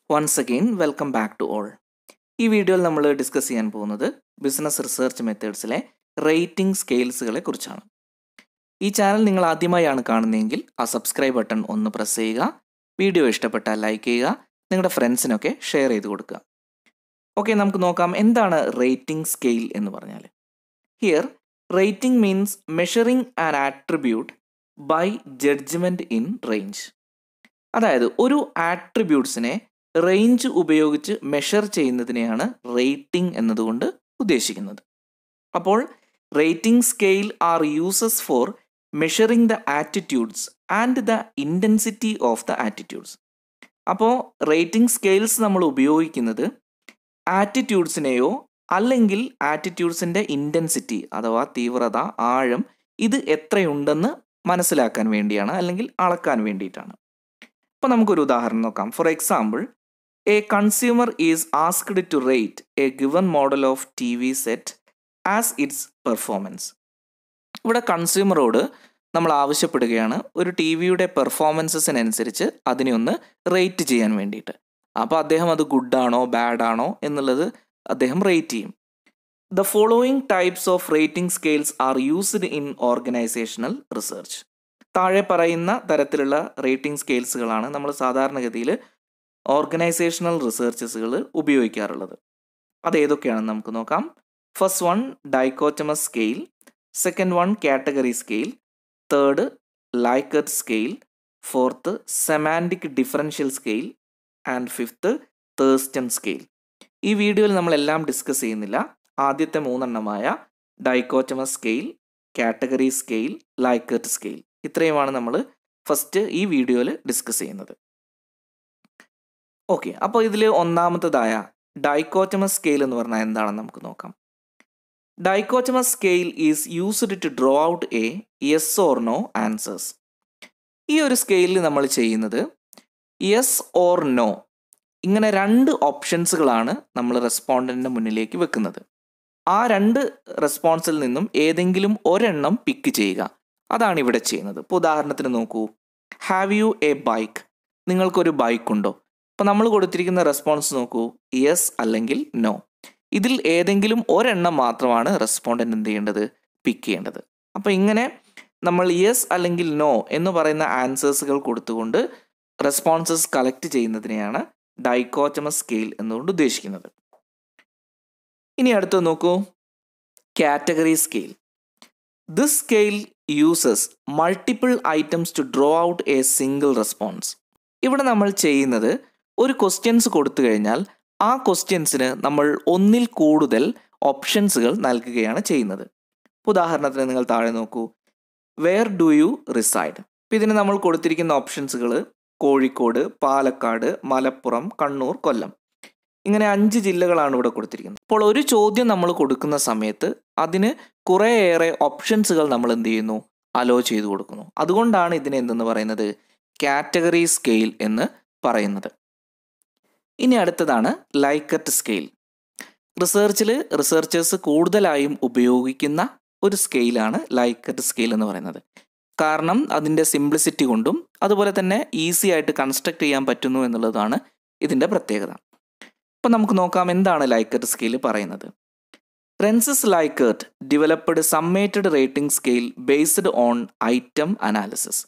once again welcome back to all ഈ വീഡിയോയിൽ നമ്മൾ ഡിസ്കസ് ചെയ്യാൻ പോകുന്നത് ബിസിനസ് റിസർച്ച് മെത്തേഡ്സിലെ റേറ്റിംഗ് സ്കെയിൽസുകളെ കുറിച്ചാണ് ഈ ചാനൽ നിങ്ങൾ ആദ്യമായാണ് കാണുന്നതെങ്കിൽ ആ സബ്സ്ക്രൈബ് ബട്ടൺ ഒന്ന് പ്രസ് ചെയ്യുക വീഡിയോ ഇഷ്ടപ്പെട്ടാൽ ലൈക്ക് ചെയ്യുക നിങ്ങളുടെ ഫ്രണ്ട്സിനൊക്കെ ഷെയർ ചെയ്ത് കൊടുക്കുക ഓക്കെ നമുക്ക് നോക്കാം എന്താണ് റേറ്റിംഗ് സ്കെയിൽ എന്ന് പറഞ്ഞാൽ here rating means measuring an attribute by judgement in range അതായത് ഒരു ആട്രിബ്യൂട്ട്സിനെ റേഞ്ച് ഉപയോഗിച്ച് മെഷർ ചെയ്യുന്നതിനെയാണ് റേറ്റിംഗ് എന്നതുകൊണ്ട് ഉദ്ദേശിക്കുന്നത് അപ്പോൾ rating scale are uses for measuring the attitudes and the intensity of the attitudes അപ്പോൾ റേറ്റിംഗ് സ്കെയിൽസ് നമ്മൾ ഉപയോഗിക്കുന്നത് ആറ്റിറ്റ്യൂഡ്സിനെയോ അല്ലെങ്കിൽ ആറ്റിറ്റ്യൂഡ്സിൻ്റെ ഇൻറ്റൻസിറ്റി അഥവാ തീവ്രത ആഴം ഇത് എത്രയുണ്ടെന്ന് മനസ്സിലാക്കാൻ വേണ്ടിയാണ് അല്ലെങ്കിൽ അളക്കാൻ വേണ്ടിയിട്ടാണ് ഇപ്പോൾ നമുക്കൊരു ഉദാഹരണം നോക്കാം for example a consumer is asked to rate a given model of T V set as its performance ഇവിടെ കൺസ്യൂമറോട് നമ്മൾ ആവശ്യപ്പെടുകയാണ് ഒരു ടി വിയുടെ പെർഫോമൻസസിനനുസരിച്ച് അതിനെ ഒന്ന് റേറ്റ് ചെയ്യാൻ വേണ്ടിയിട്ട് അപ്പോൾ അദ്ദേഹം അത് ഗുഡാണോ ബാഡ് ആണോ എന്നുള്ളത് അദ്ദേഹം റേറ്റ് ചെയ്യും the following types of rating scales are used in organisational research താഴെ പറയുന്ന തരത്തിലുള്ള റേറ്റിംഗ് സ്കെയിൽസുകളാണ് നമ്മൾ സാധാരണഗതിയിൽ ഓർഗനൈസേഷണൽ റിസർച്ചസുകൾ ഉപയോഗിക്കാറുള്ളത് അത് ഏതൊക്കെയാണെന്ന് നമുക്ക് നോക്കാം first one dichotomous scale second one category scale third Likert scale fourth semantic differential scale and fifth Thurstone scale ഈ വീഡിയോയിൽ നമ്മളെല്ലാം ഡിസ്കസ് ചെയ്യുന്നില്ല ആദ്യത്തെ മൂന്നെണ്ണമായ dichotomous scale category scale Likert scale ഇത്രയുമാണ് നമ്മൾ ഫസ്റ്റ് ഈ വീഡിയോയിൽ ഡിസ്കസ് ചെയ്യുന്നത് ഓക്കെ അപ്പോൾ ഇതിൽ ഒന്നാമത്തതായ ഡൈക്കോറ്റമസ് സ്കെയിൽ എന്ന് പറഞ്ഞാൽ എന്താണെന്ന് നമുക്ക് നോക്കാം dichotomous scale is used to draw out a yes or no answers ഈ ഒരു സ്കെയിലിൽ നമ്മൾ ചെയ്യുന്നത് യെസ് ഓർ നോ ഇങ്ങനെ രണ്ട് ഓപ്ഷൻസുകളാണ് നമ്മൾ റെസ്പോണ്ടൻറ്റിൻ്റെ മുന്നിലേക്ക് വെക്കുന്നത് ആ രണ്ട് റെസ്പോൺസിൽ നിന്നും ഏതെങ്കിലും ഒരെണ്ണം പിക്ക് ചെയ്യുക അതാണ് ഇവിടെ ചെയ്യുന്നത് ഇപ്പോൾ ഉദാഹരണത്തിന് നോക്കൂ ഹാവ് യു എ ബൈക്ക് നിങ്ങൾക്കൊരു ബൈക്ക് ഉണ്ടോ അപ്പോൾ നമ്മൾ കൊടുത്തിരിക്കുന്ന റെസ്പോൺസ് നോക്കൂ യെസ് അല്ലെങ്കിൽ നോ ഇതിൽ ഏതെങ്കിലും ഒരെണ്ണം മാത്രമാണ് റെസ്പോണ്ടൻ്റ് എന്ത് ചെയ്യേണ്ടത് പിക്ക് ചെയ്യേണ്ടത് അപ്പോൾ ഇങ്ങനെ നമ്മൾ യെസ് അല്ലെങ്കിൽ നോ എന്ന് പറയുന്ന ആൻസേഴ്സുകൾ കൊടുത്തുകൊണ്ട് റെസ്പോൺസസ് കളക്ട് ചെയ്യുന്നതിനെയാണ് ഡൈക്കോറ്റമസ് സ്കെയിൽ എന്നുകൊണ്ട് ഉദ്ദേശിക്കുന്നത് ഇനി അടുത്ത് നോക്കൂ category scale this scale uses multiple items to draw out a single response ഇവിടെ നമ്മൾ ചെയ്യുന്നത് ഒരു ക്വസ്റ്റ്യൻസ് കൊടുത്തു കഴിഞ്ഞാൽ ആ ക്വസ്റ്റ്യൻസിന് നമ്മൾ ഒന്നിൽ കൂടുതൽ ഓപ്ഷൻസുകൾ നൽകുകയാണ് ചെയ്യുന്നത് ഉദാഹരണത്തിന് നിങ്ങൾ താഴെ നോക്കൂ വെയർ ഡു യു റിസൈഡ് അപ്പോൾ ഇതിന് നമ്മൾ കൊടുത്തിരിക്കുന്ന ഓപ്ഷൻസുകൾ കോഴിക്കോട് പാലക്കാട് മലപ്പുറം കണ്ണൂർ കൊല്ലം ഇങ്ങനെ അഞ്ച് ജില്ലകളാണ് ഇവിടെ കൊടുത്തിരിക്കുന്നത് അപ്പോൾ ഒരു ചോദ്യം നമ്മൾ കൊടുക്കുന്ന സമയത്ത് അതിന് കുറേയേറെ ഓപ്ഷൻസുകൾ നമ്മൾ എന്ത് ചെയ്യുന്നു അലോ ചെയ്തു കൊടുക്കുന്നു അതുകൊണ്ടാണ് ഇതിനെ എന്തെന്ന് പറയുന്നത് കാറ്റഗറി സ്കെയിൽ എന്ന് പറയുന്നത് ഇനി അടുത്തതാണ് ലൈക്കറ്റ് സ്കെയിൽ റിസർച്ചിൽ റിസർച്ചേഴ്സ് കൂടുതലായും ഉപയോഗിക്കുന്ന ഒരു സ്കെയിലാണ് ലൈക്കറ്റ് സ്കെയിൽ എന്ന് പറയുന്നത് കാരണം അതിൻ്റെ സിംപ്ലിസിറ്റി കൊണ്ടും അതുപോലെ തന്നെ ഈസി ആയിട്ട് കൺസ്ട്രക്ട് ചെയ്യാൻ പറ്റുന്നു എന്നുള്ളതാണ് ഇതിൻ്റെ പ്രത്യേകത ഇപ്പം നമുക്ക് നോക്കാം എന്താണ് ലൈക്കറ്റ് സ്കെയിൽ പറയുന്നത് Francis Likert developed summated rating scale based on item analysis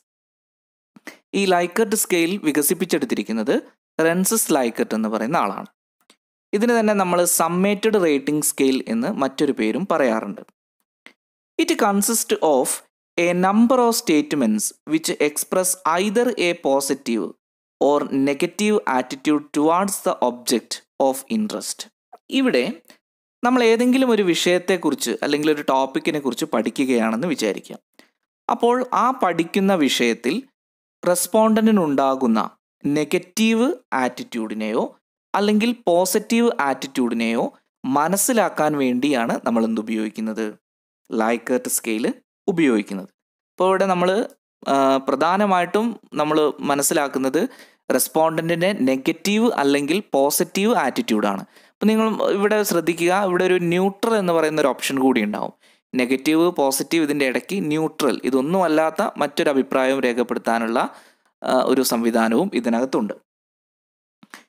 ഈ ലൈക്കർട്ട് സ്കെയിൽ വികസിപ്പിച്ചെടുത്തിരിക്കുന്നത് റെൻസിസ് ലൈക്കർട്ട് എന്ന് പറയുന്ന ആളാണ് ഇതിന് തന്നെ നമ്മൾ സമ്മേറ്റഡ് റേറ്റിംഗ് സ്കെയിൽ എന്ന് മറ്റൊരു പേരും പറയാറുണ്ട് it consist of a number of statements which express either a positive or negative attitude towards the object of interest ഇവിടെ നമ്മൾ ഏതെങ്കിലും ഒരു വിഷയത്തെക്കുറിച്ച് അല്ലെങ്കിൽ ഒരു ടോപ്പിക്കിനെ കുറിച്ച് പഠിക്കുകയാണെന്ന് വിചാരിക്കാം അപ്പോൾ ആ പഠിക്കുന്ന വിഷയത്തിൽ റെസ്പോണ്ടൻറ്റിനുണ്ടാകുന്ന നെഗറ്റീവ് ആറ്റിറ്റ്യൂഡിനെയോ അല്ലെങ്കിൽ പോസിറ്റീവ് ആറ്റിറ്റ്യൂഡിനെയോ മനസ്സിലാക്കാൻ വേണ്ടിയാണ് നമ്മൾ എന്ത് ഉപയോഗിക്കുന്നത് ലൈക്കർട്ട് സ്കെയില് ഉപയോഗിക്കുന്നത് ഇപ്പോൾ ഇവിടെ നമ്മൾ പ്രധാനമായിട്ടും നമ്മൾ മനസ്സിലാക്കുന്നത് റെസ്പോണ്ടൻറ്റിൻ്റെ നെഗറ്റീവ് അല്ലെങ്കിൽ പോസിറ്റീവ് ആറ്റിറ്റ്യൂഡാണ് അപ്പോൾ നിങ്ങൾ ഇവിടെ ശ്രദ്ധിക്കുക ഇവിടെ ഒരു ന്യൂട്രൽ എന്ന് പറയുന്ന ഒരു ഓപ്ഷൻ കൂടി ഉണ്ടാവും നെഗറ്റീവ് പോസിറ്റീവ് ഇതിൻ്റെ ഇടയ്ക്ക് ന്യൂട്രൽ ഇതൊന്നും അല്ലാത്ത മറ്റൊരു അഭിപ്രായവും രേഖപ്പെടുത്താനുള്ള ആ, ഒരു സംവിധാനവും ഇതിനകത്തുണ്ട്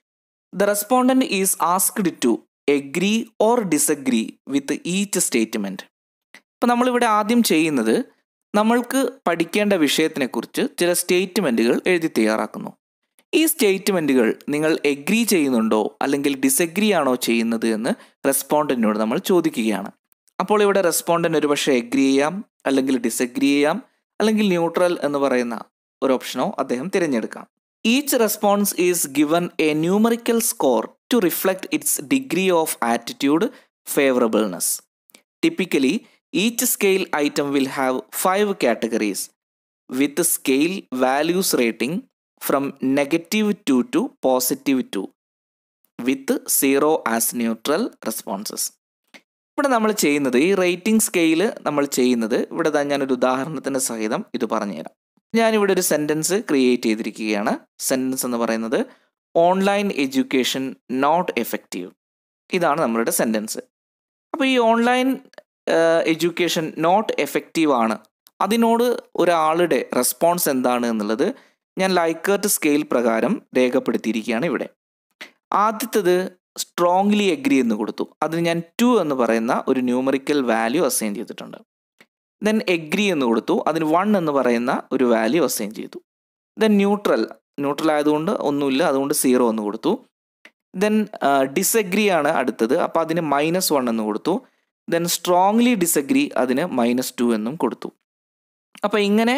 the respondent is asked to agree or disagree with each statement ഇപ്പം നമ്മളിവിടെ ആദ്യം ചെയ്യുന്നത് നമ്മൾക്ക് പഠിക്കേണ്ട വിഷയത്തിനെക്കുറിച്ച് ചില സ്റ്റേറ്റ്മെൻറ്റുകൾ എഴുതി തയ്യാറാക്കുന്നു ഈ സ്റ്റേറ്റ്മെൻറ്റുകൾ നിങ്ങൾ എഗ്രി ചെയ്യുന്നുണ്ടോ അല്ലെങ്കിൽ ഡിസഗ്രി ആണോ ചെയ്യുന്നത് എന്ന് റെസ്പോണ്ടൻറ്റിനോട് നമ്മൾ ചോദിക്കുകയാണ് അപ്പോൾ ഇവിടെ റെസ്പോണ്ടൻ്റ് ഒരു പക്ഷേ എഗ്രി ചെയ്യാം അല്ലെങ്കിൽ ഡിസഗ്രി ചെയ്യാം അല്ലെങ്കിൽ ന്യൂട്രൽ എന്ന് പറയുന്ന ഒരു ഓപ്ഷനോ അദ്ദേഹം തിരഞ്ഞെടുക്കാം each response is given a numerical score to reflect its degree of attitude favourableness typically each scale item will have five categories with scale values rating from negative two to positive two with zero as neutral responses ഇവിടെ നമ്മൾ ചെയ്യുന്നത് ഈ rating scale നമ്മൾ ചെയ്യുന്നത് ഇവിടെ തന്നെ ഞാനൊരു ഉദാഹരണത്തിൻ്റെ സഹിതം ഇത് പറഞ്ഞുതരാം ഞാനിവിടെ ഒരു സെൻറ്റൻസ് ക്രിയേറ്റ് ചെയ്തിരിക്കുകയാണ് സെൻറ്റൻസ് എന്ന് പറയുന്നത് ഓൺലൈൻ എഡ്യൂക്കേഷൻ നോട്ട് എഫക്റ്റീവ് ഇതാണ് നമ്മളുടെ സെൻറ്റൻസ് അപ്പോൾ ഈ ഓൺലൈൻ എഡ്യൂക്കേഷൻ നോട്ട് എഫക്റ്റീവ് ആണ് അതിനോട് ഒരാളുടെ റെസ്പോൺസ് എന്താണ് എന്നുള്ളത് ഞാൻ ലൈക്കേർട്ട് സ്കെയിൽ പ്രകാരം രേഖപ്പെടുത്തിയിരിക്കുകയാണ് ഇവിടെ ആദ്യത്തത് സ്ട്രോങ്ലി എഗ്രി എന്ന് കൊടുത്തു അതിന് ഞാൻ ടു എന്ന് പറയുന്ന ഒരു ന്യൂമറിക്കൽ വാല്യൂ അസൈൻ ചെയ്തിട്ടുണ്ട് ദെൻ എഗ്രി എന്ന് കൊടുത്തു അതിന് വൺ എന്ന് പറയുന്ന ഒരു വാല്യൂ അസൈൻ ചെയ്തു ദെൻ ന്യൂട്രൽ ന്യൂട്രൽ ആയതുകൊണ്ട് ഒന്നുമില്ല അതുകൊണ്ട് സീറോ എന്ന് കൊടുത്തു ദെൻ ഡിസഗ്രി ആണ് അടുത്തത് അപ്പോൾ അതിന് മൈനസ് വൺ എന്ന് കൊടുത്തു ദെൻ സ്ട്രോങ്ലി ഡിസഗ്രി അതിന് മൈനസ് ടു എന്നും കൊടുത്തു അപ്പോൾ ഇങ്ങനെ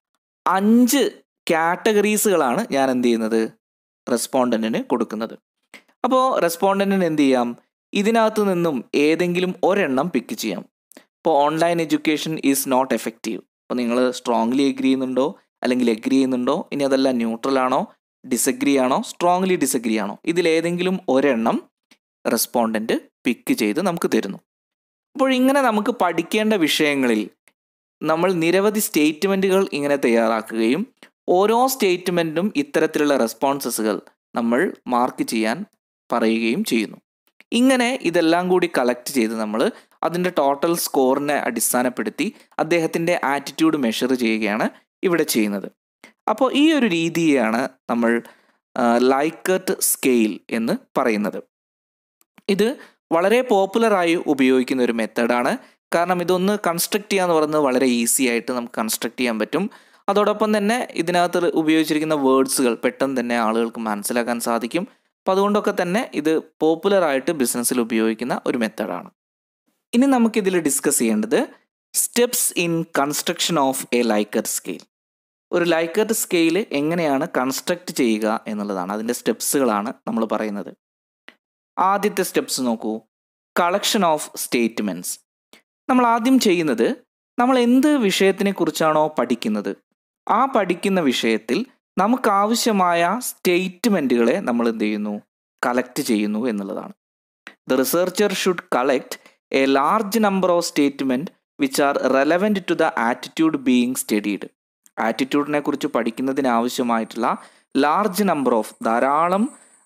അഞ്ച് കാറ്റഗറീസുകളാണ് ഞാൻ എന്ത് ചെയ്യുന്നത് റെസ്പോണ്ടൻറ്റിന് കൊടുക്കുന്നത് അപ്പോൾ റെസ്പോണ്ടൻറ്റിന് എന്ത് ചെയ്യാം ഇതിനകത്ത് നിന്നും ഏതെങ്കിലും ഒരെണ്ണം പിക്ക് ചെയ്യാം ഇപ്പോൾ online education is not effective അപ്പോൾ നിങ്ങൾ സ്ട്രോങ്ലി എഗ്രി ചെയ്യുന്നുണ്ടോ അല്ലെങ്കിൽ എഗ്രി ചെയ്യുന്നുണ്ടോ ഇനി അതല്ല ന്യൂട്രൽ ആണോ ഡിസഗ്രി ആണോ സ്ട്രോങ്ലി ഡിസഗ്രി ആണോ ഇതിലേതെങ്കിലും ഒരെണ്ണം റെസ്പോണ്ടൻറ്റ് പിക്ക് ചെയ്ത് നമുക്ക് തരുന്നു അപ്പോൾ ഇങ്ങനെ നമുക്ക് പഠിക്കേണ്ട വിഷയങ്ങളിൽ നമ്മൾ നിരവധി സ്റ്റേറ്റ്മെൻറ്റുകൾ ഇങ്ങനെ തയ്യാറാക്കുകയും ഓരോ സ്റ്റേറ്റ്മെൻറ്റും ഇത്തരത്തിലുള്ള റെസ്പോൺസസുകൾ നമ്മൾ മാർക്ക് ചെയ്യാൻ പറയുകയും ചെയ്യുന്നു ഇങ്ങനെ ഇതെല്ലാം കൂടി കളക്ട് ചെയ്ത് നമ്മൾ അതിൻ്റെ ടോട്ടൽ സ്കോറിനെ അടിസ്ഥാനപ്പെടുത്തി അദ്ദേഹത്തിൻ്റെ ആറ്റിറ്റ്യൂഡ് മെഷർ ചെയ്യുകയാണ് ഇവിടെ ചെയ്യുന്നത് അപ്പോൾ ഈ ഒരു രീതിയാണ് നമ്മൾ ലൈക്കർട്ട് സ്കെയിൽ എന്ന് പറയുന്നത് ഇത് വളരെ പോപ്പുലറായി ഉപയോഗിക്കുന്ന ഒരു മെത്തഡാണ് കാരണം ഇതൊന്ന് കൺസ്ട്രക്ട് ചെയ്യാന്ന് പറയുന്നത് വളരെ ഈസി ആയിട്ട് നമുക്ക് കൺസ്ട്രക്ട് ചെയ്യാൻ പറ്റും അതോടൊപ്പം തന്നെ ഇതിനകത്ത് ഉപയോഗിച്ചിരിക്കുന്ന വേർഡ്സുകൾ പെട്ടെന്ന് തന്നെ ആളുകൾക്ക് മനസ്സിലാക്കാൻ സാധിക്കും അപ്പോൾ അതുകൊണ്ടൊക്കെ തന്നെ ഇത് പോപ്പുലറായിട്ട് ബിസിനസ്സിൽ ഉപയോഗിക്കുന്ന ഒരു മെത്തഡാണ് ഇനി നമുക്കിതിൽ ഡിസ്കസ് ചെയ്യേണ്ടത് steps in construction of a Likert scale ഒരു ലൈക്കർട്ട് സ്കെയിൽ എങ്ങനെയാണ് കൺസ്ട്രക്ട് ചെയ്യുക എന്നുള്ളതാണ് അതിൻ്റെ സ്റ്റെപ്സുകളാണ് നമ്മൾ പറയുന്നത് ആദ്യത്തെ സ്റ്റെപ്സ് നോക്കൂ കളക്ഷൻ ഓഫ് സ്റ്റേറ്റ്മെൻറ്റ്സ് നമ്മൾ ആദ്യം ചെയ്യുന്നത് നമ്മൾ എന്ത് വിഷയത്തിനെ കുറിച്ചാണോ പഠിക്കുന്നത് ആ പഠിക്കുന്ന വിഷയത്തിൽ നമുക്ക് ആവശ്യമായ സ്റ്റേറ്റ്മെൻറ്റുകളെ നമ്മൾ എന്ത് ചെയ്യുന്നു കളക്ട് ചെയ്യുന്നു എന്നുള്ളതാണ് the researcher should collect a large number of statement which are relevant to the attitude being studied ആറ്റിറ്റ്യൂഡിനെ കുറിച്ച് പഠിക്കുന്നതിന് ആവശ്യമായിട്ടുള്ള ലാർജ് നമ്പർ ഓഫ് ധാരാളം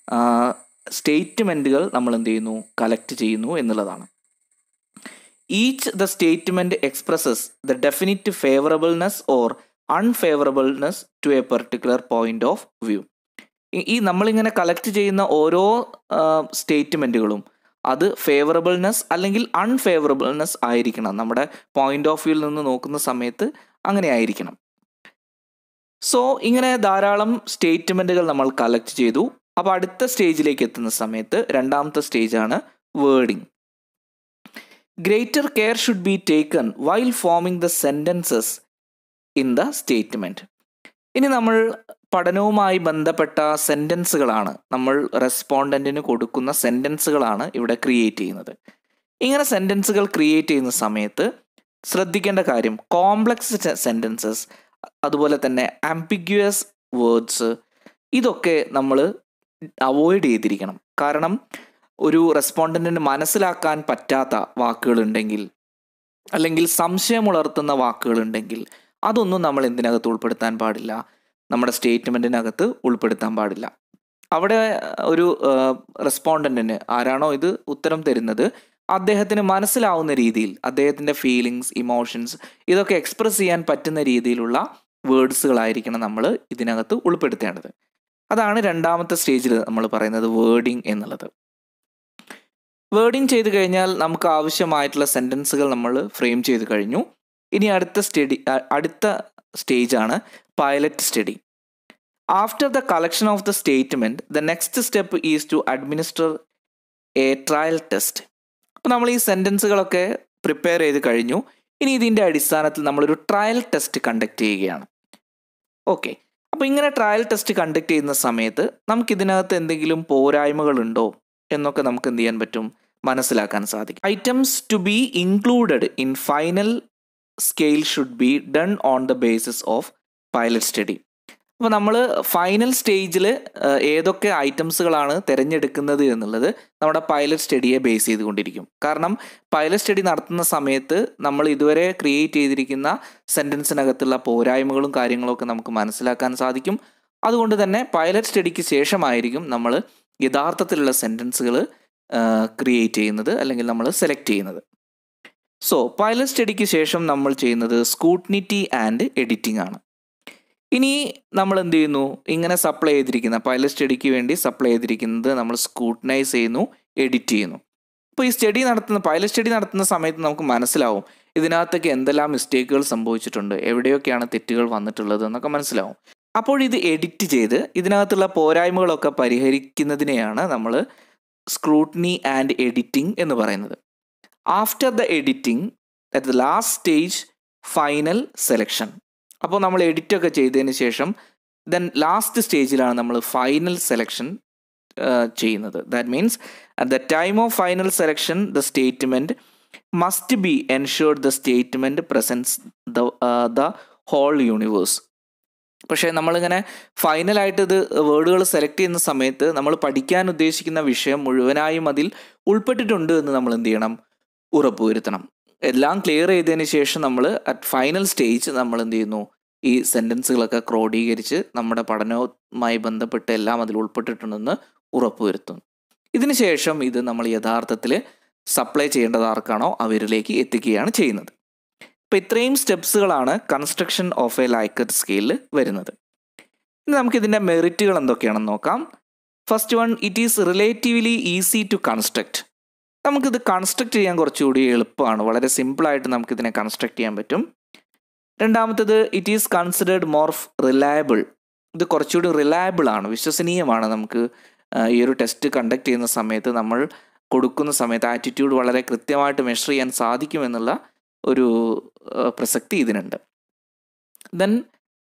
സ്റ്റേറ്റ്മെൻറ്റുകൾ നമ്മൾ എന്ത് ചെയ്യുന്നു കളക്ട് ചെയ്യുന്നു എന്നുള്ളതാണ് each the statement expresses the definite favourableness or unfavourableness to a particular point of view ഈ നമ്മളിങ്ങനെ കളക്ട് ചെയ്യുന്ന ഓരോ സ്റ്റേറ്റ്മെൻറ്റുകളും അത് ഫേവറബിൾനെസ് അല്ലെങ്കിൽ അൺഫേവറബിൾനെസ് ആയിരിക്കണം നമ്മുടെ പോയിന്റ് ഓഫ് വ്യൂവിൽ നിന്ന് നോക്കുന്ന സമയത്ത് അങ്ങനെ ആയിരിക്കണം സോ ഇങ്ങനെ ധാരാളം സ്റ്റേറ്റ്മെൻറ്റുകൾ നമ്മൾ കളക്ട് ചെയ്തു അപ്പോൾ അടുത്ത സ്റ്റേജിലേക്ക് എത്തുന്ന സമയത്ത് രണ്ടാമത്തെ സ്റ്റേജാണ് wording greater care should be taken while forming the sentences in the statement ഇനി നമ്മൾ പഠനവുമായി ബന്ധപ്പെട്ട സെൻറ്റൻസുകളാണ് നമ്മൾ റെസ്പോണ്ടൻറ്റിന് കൊടുക്കുന്ന സെൻറ്റൻസുകളാണ് ഇവിടെ ക്രിയേറ്റ് ചെയ്യുന്നത് ഇങ്ങനെ സെൻറ്റൻസുകൾ ക്രിയേറ്റ് ചെയ്യുന്ന സമയത്ത് ശ്രദ്ധിക്കേണ്ട കാര്യം കോംപ്ലക്സ് സെൻറ്റൻസസ് അതുപോലെ തന്നെ ആംബിഗ്യുവസ് വേർഡ്സ് ഇതൊക്കെ നമ്മൾ അവോയ്ഡ് ചെയ്തിരിക്കണം കാരണം ഒരു റെസ്പോണ്ടൻറ്റിന് മനസ്സിലാക്കാൻ പറ്റാത്ത വാക്കുകളുണ്ടെങ്കിൽ അല്ലെങ്കിൽ സംശയമുളർത്തുന്ന വാക്കുകളുണ്ടെങ്കിൽ അതൊന്നും നമ്മൾ എന്തിനകത്ത് ഉൾപ്പെടുത്താൻ പാടില്ല നമ്മുടെ സ്റ്റേറ്റ്മെൻറ്റിനകത്ത് ഉൾപ്പെടുത്താൻ പാടില്ല അവിടെ ഒരു റെസ്പോണ്ടൻറ്റിന് ആരാണോ ഇത് ഉത്തരം തരുന്നത് അദ്ദേഹത്തിന് മനസ്സിലാവുന്ന രീതിയിൽ അദ്ദേഹത്തിൻ്റെ ഫീലിങ്സ് ഇമോഷൻസ് ഇതൊക്കെ എക്സ്പ്രസ് ചെയ്യാൻ പറ്റുന്ന രീതിയിലുള്ള വേർഡ്സുകളായിരിക്കണം നമ്മൾ ഇതിനകത്ത് ഉൾപ്പെടുത്തേണ്ടത് അതാണ് രണ്ടാമത്തെ സ്റ്റേജിൽ നമ്മൾ പറയുന്നത് വേർഡിങ് എന്നുള്ളത് വേർഡിങ് ചെയ്ത് കഴിഞ്ഞാൽ നമുക്ക് ആവശ്യമായിട്ടുള്ള സെൻറ്റൻസുകൾ നമ്മൾ ഫ്രെയിം ചെയ്ത് കഴിഞ്ഞു ഇനി അടുത്ത സ്റ്റഡി അടുത്ത സ്റ്റേജാണ് pilot study after the collection of the statement the next step is to administer a trial test അപ്പോൾ നമ്മൾ ഈ സെൻറ്റൻസുകളൊക്കെ പ്രിപ്പയർ ചെയ്ത് കഴിഞ്ഞു ഇനി ഇതിൻ്റെ അടിസ്ഥാനത്തിൽ നമ്മളൊരു ട്രയൽ ടെസ്റ്റ് കണ്ടക്ട് ചെയ്യുകയാണ് ഓക്കെ അപ്പോൾ ഇങ്ങനെ ട്രയൽ ടെസ്റ്റ് കണ്ടക്ട് ചെയ്യുന്ന സമയത്ത് നമുക്കിതിനകത്ത് എന്തെങ്കിലും പോരായ്മകളുണ്ടോ എന്നൊക്കെ നമുക്ക് എന്ത് ചെയ്യാൻ പറ്റും മനസ്സിലാക്കാൻ സാധിക്കും items to be included in final scale should be done on the basis of pilot study അപ്പോൾ നമ്മൾ ഫൈനൽ സ്റ്റേജിൽ ഏതൊക്കെ ഐറ്റംസുകളാണ് തിരഞ്ഞെടുക്കുന്നത് എന്നുള്ളത് നമ്മുടെ പൈലറ്റ് സ്റ്റഡിയെ ബേസ് ചെയ്തുകൊണ്ടിരിക്കും കാരണം പൈലറ്റ് സ്റ്റഡി നടത്തുന്ന സമയത്ത് നമ്മൾ ഇതുവരെ ക്രിയേറ്റ് ചെയ്തിരിക്കുന്ന സെൻറ്റൻസിനകത്തുള്ള പോരായ്മകളും കാര്യങ്ങളും ഒക്കെ നമുക്ക് മനസ്സിലാക്കാൻ സാധിക്കും അതുകൊണ്ട് തന്നെ പൈലറ്റ് സ്റ്റഡിക്ക് ശേഷമായിരിക്കും നമ്മൾ യഥാർത്ഥത്തിലുള്ള സെൻറ്റൻസുകൾ ക്രിയേറ്റ് ചെയ്യുന്നത് അല്ലെങ്കിൽ നമ്മൾ സെലക്ട് ചെയ്യുന്നത് സോ പൈലറ്റ് സ്റ്റഡിക്ക് ശേഷം നമ്മൾ ചെയ്യുന്നത് സ്കൂട്ട്നിറ്റി ആൻഡ് എഡിറ്റിംഗ് ആണ് ഇനി നമ്മൾ എന്ത് ചെയ്യുന്നു ഇങ്ങനെ സപ്ലൈ ചെയ്തിരിക്കുന്ന പൈലറ്റ് സ്റ്റഡിക്ക് വേണ്ടി സപ്ലൈ ചെയ്തിരിക്കുന്നത് നമ്മൾ സ്കൂട്ടനൈസ് ചെയ്യുന്നു എഡിറ്റ് ചെയ്യുന്നു അപ്പോൾ ഈ സ്റ്റഡി നടത്തുന്ന പൈലറ്റ് സ്റ്റഡി നടത്തുന്ന സമയത്ത് നമുക്ക് മനസ്സിലാവും ഇതിനകത്തൊക്കെ എന്തെല്ലാം മിസ്റ്റേക്കുകൾ സംഭവിച്ചിട്ടുണ്ട് എവിടെയൊക്കെയാണ് തെറ്റുകൾ വന്നിട്ടുള്ളത് എന്നൊക്കെ മനസ്സിലാവും അപ്പോൾ ഇത് എഡിറ്റ് ചെയ്ത് ഇതിനകത്തുള്ള പോരായ്മകളൊക്കെ പരിഹരിക്കുന്നതിനെയാണ് നമ്മൾ സ്ക്രൂട്ടനി ആൻഡ് എഡിറ്റിംഗ് എന്ന് പറയുന്നത് after the editing at the last stage final selection അപ്പോൾ നമ്മൾ എഡിറ്റ് ഒക്കെ ചെയ്തതിന് ശേഷം ദെൻ ലാസ്റ്റ് സ്റ്റേജിലാണ് നമ്മൾ ഫൈനൽ സെലക്ഷൻ ചെയ്യുന്നത് that means at the time of final selection the statement must be ensured the statement presence the the whole universe പക്ഷേ നമ്മളിങ്ങനെ ഫൈനലായിട്ട് ഇത് വേർഡുകൾ സെലക്ട് ചെയ്യുന്ന സമയത്ത് നമ്മൾ പഠിക്കാൻ ഉദ്ദേശിക്കുന്ന വിഷയം മുഴുവനായും അതിൽ ഉൾപ്പെട്ടിട്ടുണ്ട് എന്ന് നമ്മൾ എന്ത് ചെയ്യണം ഉറപ്പുവരുത്തണം എല്ലാം ക്ലിയർ ചെയ്തതിന് ശേഷം നമ്മൾ അറ്റ് ഫൈനൽ സ്റ്റേജ് നമ്മൾ എന്ത് ചെയ്യുന്നു ഈ സെൻറ്റൻസുകളൊക്കെ ക്രോഡീകരിച്ച് നമ്മുടെ പഠനവുമായി ബന്ധപ്പെട്ട് എല്ലാം അതിൽ ഉൾപ്പെട്ടിട്ടുണ്ടെന്ന് ഉറപ്പുവരുത്തുന്നു ഇതിന് ശേഷം ഇത് നമ്മൾ യഥാർത്ഥത്തിൽ സപ്ലൈ ചെയ്യേണ്ടത് ആർക്കാണോ അവരിലേക്ക് എത്തിക്കുകയാണ് ചെയ്യുന്നത് അപ്പോൾ ഇത്രയും സ്റ്റെപ്സുകളാണ് കൺസ്ട്രക്ഷൻ ഓഫ് എ ലൈക്കറ്റ് സ്കെയിലിൽ വരുന്നത് ഇനി നമുക്കിതിൻ്റെ മെറിറ്റുകൾ എന്തൊക്കെയാണെന്ന് നോക്കാം first one it is relatively easy to construct നമുക്കിത് കൺസ്ട്രക്ട് ചെയ്യാൻ കുറച്ചുകൂടി എളുപ്പമാണ് വളരെ സിമ്പിളായിട്ട് നമുക്കിതിനെ കൺസ്ട്രക്ട് ചെയ്യാൻ പറ്റും രണ്ടാമത്തേത് it is considered more reliable ഇത് കുറച്ചുകൂടി റിലയബിൾ ആണ് വിശ്വസനീയമാണ് നമുക്ക് ഈ ഒരു ടെസ്റ്റ് കണ്ടക്ട് ചെയ്യുന്ന സമയത്ത് നമ്മൾ കൊടുക്കുന്ന സമയത്ത് ആറ്റിറ്റ്യൂഡ് വളരെ കൃത്യമായിട്ട് മെഷർ ചെയ്യാൻ സാധിക്കുമെന്നുള്ള ഒരു പ്രസക്തി ഇതിനുണ്ട് then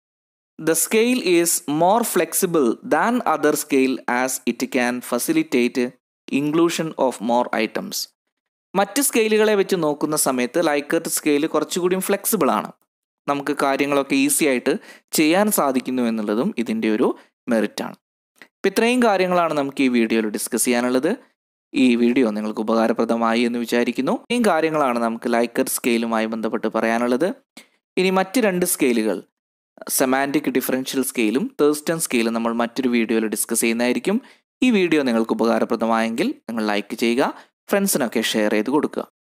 the scale is more flexible than other scale as it can facilitate inclusion of more items മറ്റ് സ്കെയിലുകളെ വെച്ച് നോക്കുന്ന സമയത്ത് ലൈക്കർട്ട് സ്കെയിൽ കുറച്ചുകൂടിയും ഫ്ലെക്സിബിൾ ആണ് നമുക്ക് കാര്യങ്ങളൊക്കെ ഈസി ആയിട്ട് ചെയ്യാൻ സാധിക്കുന്നു എന്നുള്ളതും ഇതിൻ്റെ ഒരു മെറിറ്റാണ് അപ്പം ഇത്രയും കാര്യങ്ങളാണ് നമുക്ക് ഈ വീഡിയോയിൽ ഡിസ്കസ് ചെയ്യാനുള്ളത് ഈ വീഡിയോ നിങ്ങൾക്ക് ഉപകാരപ്രദമായി എന്ന് വിചാരിക്കുന്നു ഇത്രയും കാര്യങ്ങളാണ് നമുക്ക് ലൈക്കർ സ്കെയിലുമായി ബന്ധപ്പെട്ട് പറയാനുള്ളത് ഇനി മറ്റ് രണ്ട് സ്കെയിലുകൾ സെമാൻറ്റിക് ഡിഫറൻഷ്യൽ സ്കെയിലും തേഴ്സ്റ്റൺ സ്കെയിലും നമ്മൾ മറ്റൊരു വീഡിയോയിൽ ഡിസ്കസ് ചെയ്യുന്നതായിരിക്കും ഈ വീഡിയോ നിങ്ങൾക്ക് ഉപകാരപ്രദമായെങ്കിൽ നിങ്ങൾ ലൈക്ക് ചെയ്യുക ഫ്രണ്ട്സിനൊക്കെ ഷെയർ ചെയ്ത് കൊടുക്കുക